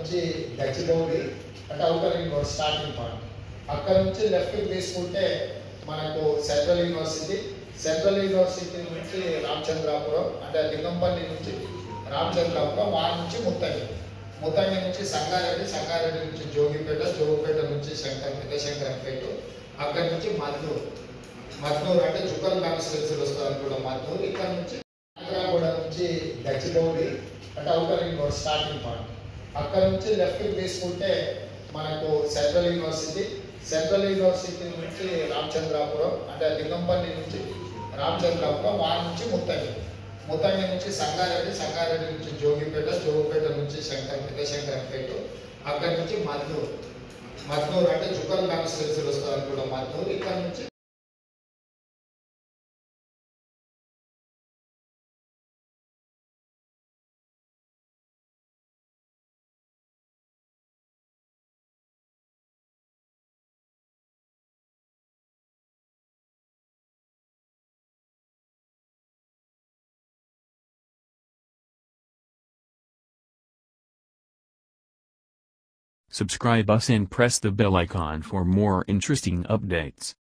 నుంచి గచ్చిబౌలి అంటే outer ring road starting point అక్కడ నుంచి లెఫ్ట్కి తీసుకుంటే మనకు సెంట్రల్ యూనివర్సిటీ సెంట్రల్ యూనివర్సిటీ నుంచి రామచంద్రాపురం అంటే లింగంపల్లి నుంచి రామచంద్రాపురం ఆ నుంచి ముత్తంగి ముత్తంగి నుంచి సంగారెడ్డి సంగారెడ్డి నుంచి జోగిపేట జోగిపేట నుంచి శంకర్ పెద్ద శంకరంపేట అక్కడి నుంచి మద్దూరు మద్దూరు అంటే చుక్కల కాన్స్టిట్యూన్సీలు వస్తారు కూడా మద్దూరు ఇక్కడ నుంచి కూడా నుంచి గచ్చిబౌలి అంటే outer ring road starting point అక్కడ నుంచి లెఫ్ట్కి తీసుకుంటే మనకు సెంట్రల్ యూనివర్సిటీ సెంట్రల్ యూనివర్సిటీ నుంచి రామచంద్రాపురం అంటే లింగంపల్లి నుంచి రామచంద్రాపురం ఆ నుంచి ముత్తంగి ముత్తంగి నుంచి సంగారెడ్డి సంగారెడ్డి నుంచి జోగిపేట జోగిపేట నుంచి శంకర్ పెద్ద శంకరంపేట అక్కడి నుంచి మద్దూరు మద్దూరు అంటే చుక్కల కాన్స్టిట్యూన్సీలు వస్తారు కూడా మద్దూరు ఇక్కడ నుంచి Subscribe us and press the bell icon for more interesting updates.